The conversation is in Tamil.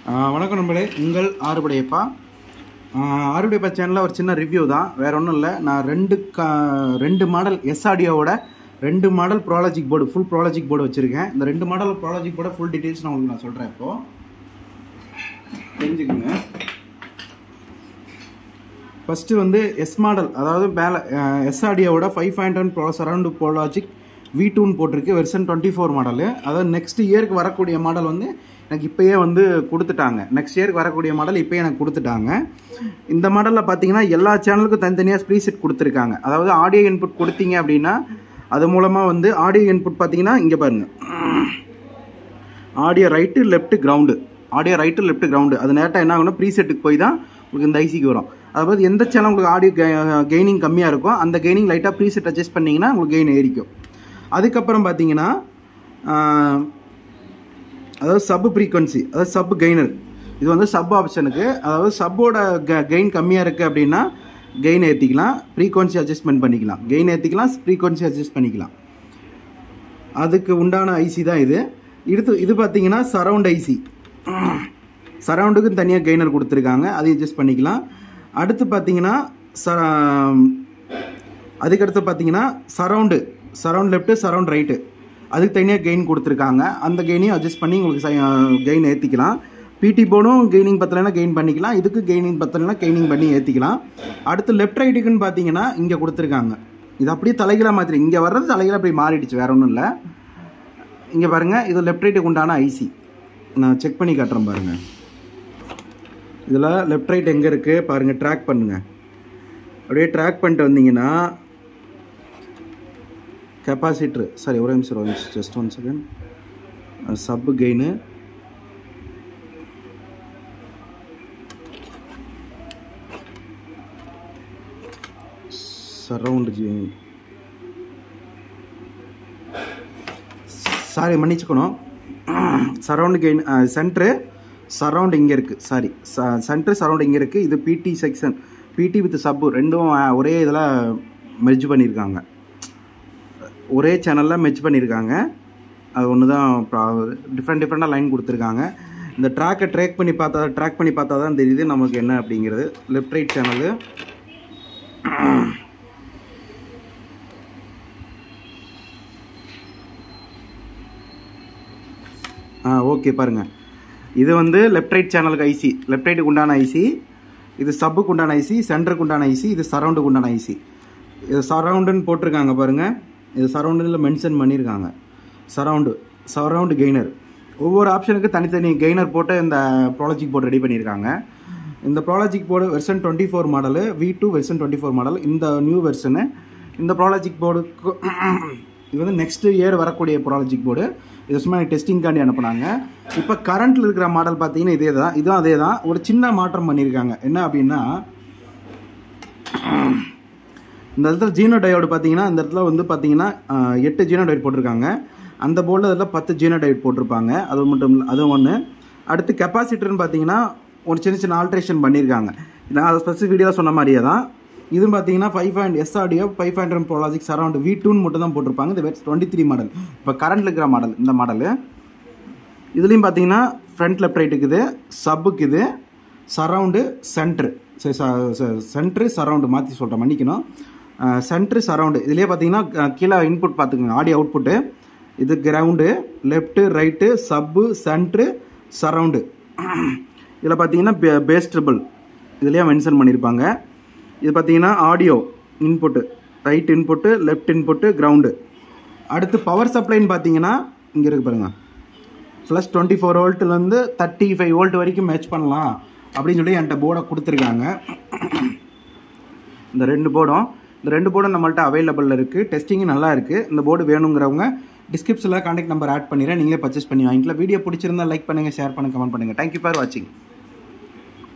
ஆஹ் வணக்கம் நண்பர்களே உங்கள் ஆறுபடையப்பா ஆஹ் ஆறுபடையப்பா சேனலில் ஒரு சின்ன ரிவ்யூ தான் வேற ஒன்றும் இல்லை நான் ரெண்டு கா ரெண்டு மாடல் எஸ்ஆடியோவோட ரெண்டு model Pro Logic board full Pro Logic board வச்சுருக்கேன் இந்த ரெண்டு model Pro Logic board full details நான் உங்களுக்கு நான் சொல்கிறேன் இப்போது தெரிஞ்சுக்கோங்க ஃபஸ்ட்டு வந்து எஸ் மாடல் அதாவது மேலே எஸ்ஆடியோட five point one pro surround Pro Logic V டூன்னு போட்டிருக்கு வெர்சன் டுவெண்ட்டி ஃபோர் மாடலு அதாவது நெக்ஸ்ட் இயருக்கு வரக்கூடிய மாடல் வந்து எனக்கு இப்போயே வந்து கொடுத்துட்டாங்க நெக்ஸ்ட் இயருக்கு வரக்கூடிய மாடல் இப்போயே எனக்கு கொடுத்துட்டாங்க இந்த மாடலில் பார்த்தீங்கன்னா எல்லா சேனலுக்கும் தனித்தனியாக ப்ரீசெட் கொடுத்துருக்காங்க அதாவது ஆடியோ இன்புட் கொடுத்தீங்க அப்படின்னா அது மூலமாக வந்து ஆடியோ இன்புட் பார்த்தீங்கன்னா இங்கே பாருங்கள் audio right left ground audio right left ground அது நேரட்டாக என்ன ஆகும்னா ப்ரீசெட்டுக்கு போய் தான் உங்களுக்கு இந்த ஐசிக்கு வரும் அதாவது எந்த சேனல் உங்களுக்கு ஆடியோ கெய்னிங் கம்மியாக இருக்கும் அந்த கெய்னிங் லைட்டாக ப்ரீசெட் அட்ஜஸ்ட் பண்ணிங்கன்னா உங்களுக்கு கெயின் ஏறிக்கும் அதுக்கப்புறம் பார்த்தீங்கன்னா ஆஹ், அதாவது சப் ஃப்ரீக்வன்சி அதாவது சப் கெய்னர் இது வந்து சப் ஆப்ஷனுக்கு அதாவது சப்போட கெயின் கம்மியாக இருக்குது அப்படின்னா கெயின் ஏற்றிக்கலாம் ஃப்ரீக்வன்சி அட்ஜஸ்ட்மெண்ட் பண்ணிக்கலாம் கெயின் ஏற்றிக்கலாம் ஃப்ரீக்வன்சி அட்ஜஸ்ட் பண்ணிக்கலாம் அதுக்கு உண்டான ஐசி தான் இது இது இது பார்த்தீங்கன்னா சரவுண்ட் ஐசி சரவுண்டுக்கு தனியாக கெய்னர் கொடுத்துருக்காங்க அதை அட்ஜஸ்ட் பண்ணிக்கலாம் அடுத்து பார்த்தீங்கன்னா ச அதுக்கடுத்து பார்த்தீங்கன்னா surround surround left surround right அதுக்கு தனியாக கெயின் கொடுத்துருக்காங்க அந்த கெயினையும் அட்ஜஸ்ட் பண்ணி உங்களுக்கு கெயின் ஏற்றிக்கலாம் பிடி போர்டும் கெய்னிங் பத்தலைன்னா கெயின் பண்ணிக்கலாம் இதுக்கு கெய்னிங் பத்தலைன்னா கெய்னிங் பண்ணி ஏற்றிக்கலாம் அடுத்து லெஃப்ட் ரைட்டுக்குன்னு பார்த்தீங்கன்னா இங்கே கொடுத்துருக்காங்க இது அப்படியே தலைகீழாக மாற்றி இங்கே வர்றது தலைகீழாக அப்படி மாறிடுச்சு வேற ஒன்றும் இல்லை இங்கே பாருங்கள் இது லெஃப்ட் ரைட்டுக்கு உண்டான ஐசி நான் செக் பண்ணி காட்டுறேன் பாருங்கள் இதில் லெஃப்ட் ரைட் எங்கே இருக்குது பாருங்கள் ட்ராக் பண்ணுங்கள் அப்படியே ட்ராக் பண்ணிட்டு வந்தீங்கன்னா கெப்பாசிட்ரு சாரி ஒரே நிமிஷம் ஒரு நிமிஷம் just one second sub gain surround gain sorry மன்னிச்சுக்கணும் சரவுண்டு கெயின் சென்ட்ரு சரவுண்ட் இங்கே இருக்குது சாரி சென்ட்ரு சரவுண்ட் இங்கே இருக்குது இது பிடி செக்ஷன் பிடி வித் சப்பு ரெண்டும் அஹ், ஒரே இதில் மெர்ஜ் பண்ணியிருக்காங்க ஒரே சேனலில் மெர்ஜ் பண்ணியிருக்காங்க அது ஒன்று தான் டிஃப்ரெண்ட் டிஃப்ரெண்ட்டாக லைன் கொடுத்துருக்காங்க இந்த ட்ராக்கை ட்ராக் பண்ணி பார்த்தா ட்ராக் பண்ணி பார்த்தா தான் தெரியுது நமக்கு என்ன அப்படிங்கிறது லெஃப்ட் ரைட் சேனலு ஆ ஓகே பாருங்கள் இது வந்து லெஃப்ட் ரைட் சேனலுக்கு ஐசி லெஃப்ட் ரைட்டுக்கு உண்டான ஐசி இது சப்புக்கு உண்டான ஐசி சென்டருக்கு உண்டான ஐசி இது சரவுண்டுக்கு உண்டான ஐசி இது சரவுண்டுன்னு போட்டிருக்காங்க பாருங்கள் இது சரவுண்டில் மென்ஷன் பண்ணியிருக்காங்க சரவுண்டு சரவுண்டு கெய்னர் ஒவ்வொரு ஆப்ஷனுக்கு தனித்தனி கெய்னர் போட்டு இந்த ப்ராலஜிக் போர்டு ரெடி பண்ணியிருக்காங்க இந்த Pro Logic board version twenty four model V two version twenty four model இந்த நியூ வெர்ஷனு இந்த ப்ராலஜிக் போர்டுக்கு இது வந்து நெக்ஸ்ட் இயர் வரக்கூடிய ப்ராலஜிக் போர்டு இது சும்மா டெஸ்டிங்காண்டி அனுப்புனாங்க இப்போ கரண்ட்டில் இருக்கிற மாடல் பார்த்தீங்கன்னா இதே தான் இதுவும் அதே தான் ஒரு சின்ன மாற்றம் பண்ணியிருக்காங்க என்ன அப்படின்னா இந்த இடத்துல ஜீனோ டயோடு பார்த்தீங்கன்னா இந்த இடத்துல வந்து பார்த்தீங்கன்னா ஆஹ், எட்டு ஜீனோ டயோடு போட்டிருக்காங்க அந்த போர்டில் இதில் பத்து ஜீனோ டயோடு போட்டிருப்பாங்க அது மட்டும் இல்லை அது ஒன்று அடுத்து கெப்பாசிட்டர்னு பார்த்தீங்கன்னா ஒரு சின்ன சின்ன ஆல்ட்ரேஷன் பண்ணியிருக்காங்க நான் அதை ஸ்பெசிஃபிக் வீடியோவில் சொன்ன மாதிரியே தான் இது பார்த்தீங்கன்னா five point S audio five point Pro Logic surround V டூன்னு மட்டும் தான் போட்டிருப்பாங்க இது டுவெண்ட்டி த்ரீ மாடல் இப்போ கரண்ட்டில் இருக்கிற மாடல் இந்த மாடலு இதுலேயும் பார்த்தீங்கன்னா ஃப்ரண்ட் லெஃப்ட் ரைட்டுக்கு இது சப்புக்கு இது சரவுண்டு சென்ட்ரு சரி சென்ட்ரு சரவுண்டு மாற்றி சொல்கிறேன் மன்னிக்கணும் சென்ட்ரு சரவுண்டு இதுலேயே பார்த்தீங்கன்னா அஹ், கீழே இன்புட் பார்த்துக்கோங்க ஆடியோ அவுட்புட்டு இது ground left right sub centre surround இதில் பார்த்தீங்கன்னா பேஸ் ட்ரிபிள் இதுலேயே மென்ஷன் பண்ணியிருப்பாங்க இது பார்த்தீங்கன்னா audio input right input left input ground அடுத்து பவர் சப்ளைன்னு பார்த்தீங்கன்னா இங்கே இருக்கு பாருங்கள் ப்ளஸ் டுவெண்ட்டி ஃபோர் வோல்ட்லேருந்து தேர்ட்டி ஃபைவ் வோல்ட் வரைக்கும் மேட்ச் பண்ணலாம் அப்படின்னு சொல்லி என்கிட்ட போர்டை கொடுத்துருக்காங்க இந்த ரெண்டு போர்டும் இந்த ரெண்டு போர்டும் நம்மள்ட்ட அவைலபிளில் இருக்குது டெஸ்டிங்கும் நல்லா இருக்குது இந்த போர்டு வேணுங்கிறவங்க டிஸ்கிரிப்ஷனில் கான்டாக்ட் நம்பர் ஆட் பண்ணிடுறேன் நீங்களே பர்ச்சேஸ் பண்ணி வாங்கிக்கலாம் வீடியோ பிடிச்சிருந்தா லைக் பண்ணுங்கள் ஷேர் பண்ணுங்கள் கமெண்ட் பண்ணுங்கள் தேங்க்யூ ஃபார் வாட்சிங்